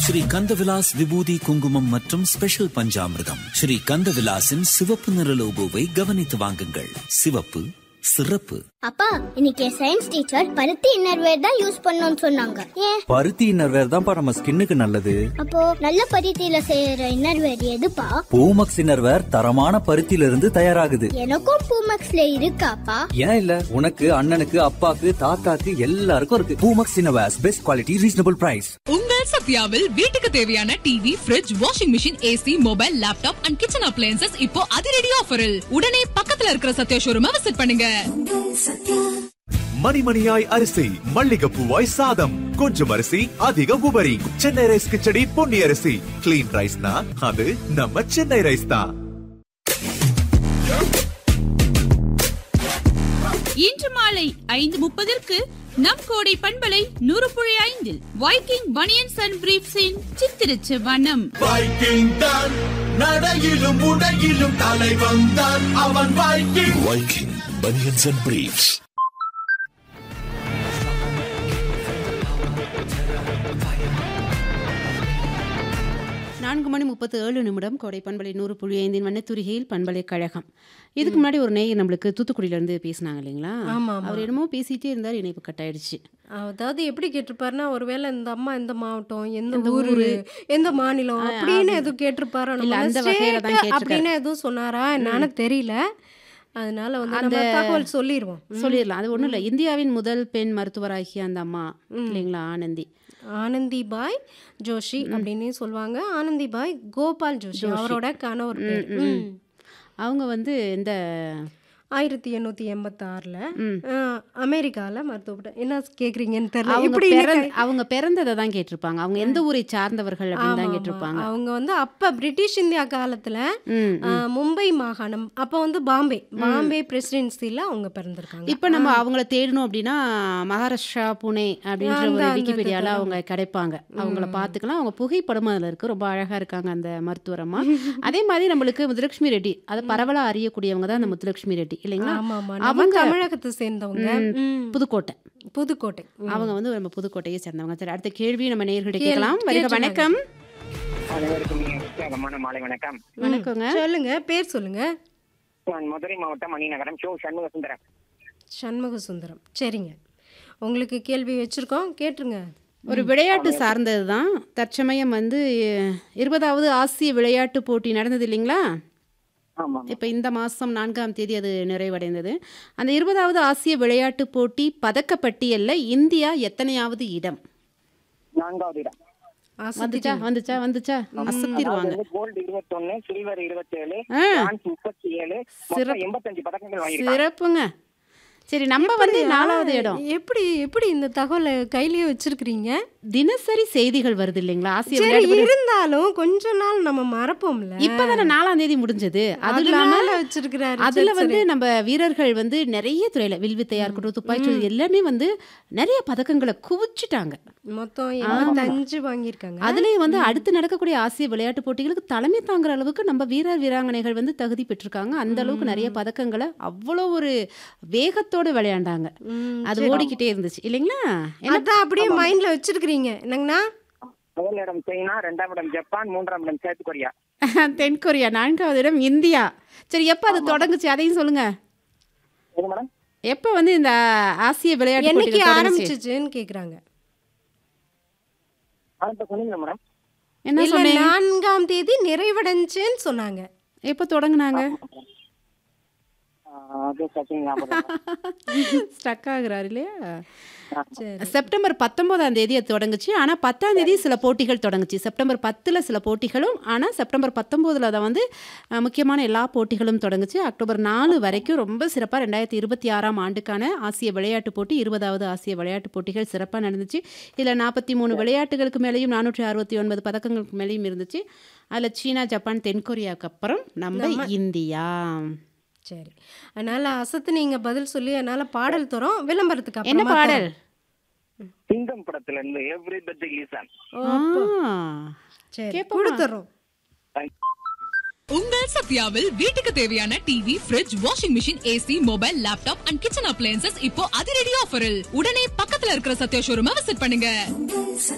ஸ்ரீ கந்தவிலாஸ் விபூதி குங்குமம் மற்றும் ஸ்பெஷல் பஞ்சாமிர்தம் ஸ்ரீ கந்தவிலாசின் சிவப்பு நிற லோகோவை கவனித்து வாங்குங்கள் சிவப்பு சிறப்பு அப்பா இன்னைக்கு சயின்ஸ் டீச்சர் பருத்தி இன்னர்வேர் தான் யூஸ் பண்ணணும்னு சொன்னாங்க ஏன் பருத்தி இன்னர்வேர் தான்ப்பா நம்ம ஸ்கின்னுக்கு நல்லது அப்போ நல்ல பருத்தியில செய்யற இன்னர்வேர் எதுப்பா பூமக்ஸ் இன்னர்வேர் தரமான பருத்தியில இருந்து தயாராகுது எனக்கும் பூமக்ஸ்ல இருக்காப்பா ஏன் இல்ல உனக்கு அண்ணனுக்கு அப்பாக்கு தாத்தாக்கு எல்லாருக்கும் இருக்கு Poomex innerwears best quality reasonable price உங்கள் சத்யாவில் வீட்டுக்கு தேவையான TV fridge washing machine AC mobile laptop and kitchen appliances இப்போ அதிரடி ஆஃபரில் உடனே பக்கத்துல இருக்கிற சத்யா ஷோரூமை விசிட் பண்ணுங்க மணிமணியாய் அரிசி மல்லிகைப்பூவாய் சாதம் கொஞ்சம் அரிசி அதிக உபரி சென்னை ரைஸ் கிச்சடி பொன்னி அரிசி கிளீன் ரைஸ்னா அது நம்ம சென்னை ரைஸ் தான் இன்று மாலை ஐந்து முப்பதற்கு நம் கோடை பண்பலை நூறு புள்ளி ஐந்தில் வைக்கிங் பனியன்ஸ் அண்ட் பிரீப்ஸின் சித்திரச்சு வனம் வைக்கிங் தான் நடையிலும் உடையிலும் தலை வந்தான் அவன் Viking Viking banians and briefs நான்கு மணி முப்பத்து ஏழு நிமிடம் கோடை பண்பலை நூறு புள்ளி ஐந்தின் வண்ணத்துரிகையில் பண்பலை கழகம் இதுக்கு முன்னாடி ஒரு நேயர் நம்மளுக்கு தூத்துக்குடியிலேருந்து பேசினாங்க இல்லைங்களா ஆமா, ஆமா. அவர் என்னமோ பேசிட்டே இருந்தார் இணைப்பு கட் ஆயிடுச்சு அதாவது எப்படி கேட்டிருப்பாருன்னா ஒருவேளை இந்த அம்மா எந்த மாவட்டம் எந்த ஊரு எந்த மாநிலம் அப்படின்னு எதுவும் கேட்டிருப்பாரோ இல்ல, நம்ம அந்த வகையில தான் state கேட்டிருக்காரு. அப்படின்னு எதுவும் சொன்னாரா என்னன்னு தெரியல அதனால வந்து அந்த தகவல் சொல்லிடுவோம் சொல்லிடலாம் அது ஒன்றும் இல்லை இந்தியாவின் முதல் பெண் மருத்துவராகிய அந்த அம்மா இல்லைங்களா ஆனந்தி ஆனந்தி பாய் ஜோஷி அப்படின்னு சொல்லுவாங்க ஆனந்தி பாய் கோபால் ஜோஷி அவரோட கணவர் பேர் ம். அவங்க வந்து இந்த ஆயிரத்தி எண்ணூத்தி எண்பத்தாறுல அமெரிக்கால மருத்துவ என்ன கேக்குறீங்கன்னு தெரியல அவங்க இப்படி பிறந்த இன்னைக்கு- அவங்க பிறந்ததை தான் கேட்டிருப்பாங்க அவங்க எந்த ஊரை சார்ந்தவர்கள் அப்படின்னு ஆமா, தான் ஆமா. கேட்டிருப்பாங்க அவங்க வந்து அப்ப பிரிட்டிஷ் இந்தியா காலத்துல ம், ஆ, மும்பை மாகாணம் அப்ப வந்து பாம்பே பாம்பே பிரசிடென்சில அவங்க பிறந்திருக்காங்க இப்போ நம்ம அவங்கள தேடணும் அப்படின்னா மகாராஷ்டிரா புனே அப்படின்ற அந்த- ஒரு அந்த விக்கிபீடியால இது அவங்க கிடைப்பாங்க அவங்கள பார்த்துக்கலாம் அவங்க புகைப்படம் அதில் இருக்கு ரொம்ப அழகா இருக்காங்க அந்த மருத்துவர் அம்மா அதே மாதிரி நம்மளுக்கு முத்துலட்சுமி ரெட்டி அதை பரவலா அறியக்கூடியவங்க தான் அந்த முத்துலட்சுமி ரெட்டி இல்லைங்களா ஆமா ஆமா நம்ம அவங்க தமிழகத்தை சேர்ந்தவங்க ம், ம். புதுக்கோட்டை புதுக்கோட்டை ம். அவங்க வந்து நம்ம புதுக்கோட்டையை சேர்ந்தவங்க சரி அடுத்த கேள்வி நம்ம நேயர்கிட்ட கேளு- கேட்கலாம் வருக கேட்டுருங்க. வணக்கம் அனைவருக்கும் இனிய உற்சாகமான மாலை வணக்கம் வணக்கங்க சொல்லுங்க பேர் சொல்லுங்க நான் மதுரை மாவட்டம் மணிநகரம் ஷோ சண்முக சுந்தரம் சண்முக சுந்தரம் சரிங்க உங்களுக்கு கேள்வி வச்சிருக்கோம் கேட்டுருங்க ஒரு விளையாட்டு சார்ந்தது தான் தற்சமயம் வந்து அஹ், இருபதாவது ஆசிய விளையாட்டு போட்டி நடந்தது இல்லைங்களா ஆமா இப்போ இந்த மாதம் நான்காம் தேதி அது நிறைவடைந்தது அந்த இருபதாவது ஆசிய விளையாட்டு போட்டி பதக்கப்பட்டியலில் இந்தியா எத்தனையாவது இடம் நான்காவது இடம் வந்துச்சா வந்துச்சா வந்துச்சா அசத்திடுவாங்க கோல்டு இருபத்தொன்னு சில்வர் இருபத்தேழு ஆ. பிரான்ஸ் முப்பத்தி ஏழு மொத்தம் சிறப்பு. எண்பத்தஞ்சு பதக்கங்கள் வாங்கியிருக்காங்க சிறப்புங்க சரி நம்ம வந்து நாலாவது இடம் எப்படி எப்படி இந்த தகவலை கையிலேயே வச்சிருக்கிறீங்க தினசரி செய்திகள் வருது இல்லைங்களா ஆசிய சரி விளையாட்டு போட்டி- இருந்தாலும் கொஞ்ச நாள் நம்ம மறப்போம்ல இப்பதானே நாலாம் தேதி முடிஞ்சது அது இல்லாம அதனால வச்சிருக்கிறாரு அதுல சரி, வந்து சரி. நம்ம வீரர்கள் வந்து நிறைய துறையில வில்வித்தையா இருக்கட்டும் துப்பாக்கி எல்லாமே வந்து நிறைய பதக்கங்களை குவிச்சிட்டாங்க மொத்தம் எண்பத்தஞ்சு வாங்கியிருக்காங்க அதுலயும் வந்து அடுத்து நடக்கக்கூடிய ஆசிய விளையாட்டு போட்டிகளுக்கு தலைமை தாங்குற அளவுக்கு நம்ம வீரர் வீராங்கனைகள் வந்து தகுதி பெற்றிருக்காங்க அந்த அளவுக்கு நிறைய பதக்கங்களை அவ்வளோ ஒரு வேகத்தோட விளையாண்டாங்க ம், அது சரி. ஓடிக்கிட்டே இருந்துச்சு இல்லைங்களா என்ன அதான் அப்படியே மைண்ட்ல வச்சிருக்கிறீங்க என்னங்கண்ணா முதல் இடம் சைனா இரண்டாம் இடம் ஜப்பான் மூன்றாம் இடம் சவுத் கொரியா தென் கொரியா நான்காவது இடம் இந்தியா சரி எப்ப அது தொடங்குச்சு அதையும் சொல்லுங்க எது மேடம் எப்ப வந்து இந்த ஆசிய விளையாட்டு என்னைக்கு போட்டிகள் தொடங்குச்சு? ஆரம்பிச்சிச்சுன்னு கேக்குறாங்க ஆ, இப்ப சொன்னீங்க மேடம் என்ன இல்ல சொன்னீங்க நான்காம் தேதி நிறைவடைஞ்சுன்னு சொன்னாங்க எப்ப தொடங்குனாங்க ஆ, அது சச்சின் ஞாபகம் ஸ்டக் ஆகுறாரு இல்லையா சரி செப்டம்பர் பத்தொன்பதாம் தேதி அது தொடங்குச்சு ஆனால் பத்தாம் தேதி சில போட்டிகள் தொடங்குச்சு செப்டம்பர் பத்தில் சில போட்டிகளும் ஆனால் செப்டம்பர் பத்தொம்போதில் தான் வந்து அஹ், முக்கியமான எல்லா போட்டிகளும் தொடங்குச்சு அக்டோபர் நாலு வரைக்கும் ரொம்ப சிறப்பாக ரெண்டாயிரத்தி இருபத்தி ஆறாம் ஆண்டுக்கான ஆசிய விளையாட்டு போட்டி இருபதாவது ஆசிய விளையாட்டு போட்டிகள் சிறப்பாக நடந்துச்சு இதில் நாற்பத்தி மூணு விளையாட்டுகளுக்கு மேலேயும் நானூற்றி அறுபத்தி ஒன்பது பதக்கங்களுக்கு மேலேயும் இருந்துச்சு அதில் சீனா ஜப்பான் தென்கொரியாவுக்கு அப்புறம் நம்ம இந்தியா சரி அதனால அசத்து நீங்க பதில் சொல்லி அதனால பாடல் தரோம் விளம்பரத்துக்கு என்ன அப்புறமா பாடல் தரோம். சிங்கம் படத்துல இருந்து எவ்ரி பத்தி லிசன் ஓ, ஆ. சரி கேட்போமா? கொடுத்துறோம் உங்கள் சத்யாவில் வீட்டுக்கு தேவையான TV fridge washing machine AC mobile laptop and kitchen appliances இப்போ அதிரடி ஆஃபரில் உடனே பக்கத்துல இருக்கிற சத்யா ஷோரூமை விசிட் பண்ணுங்க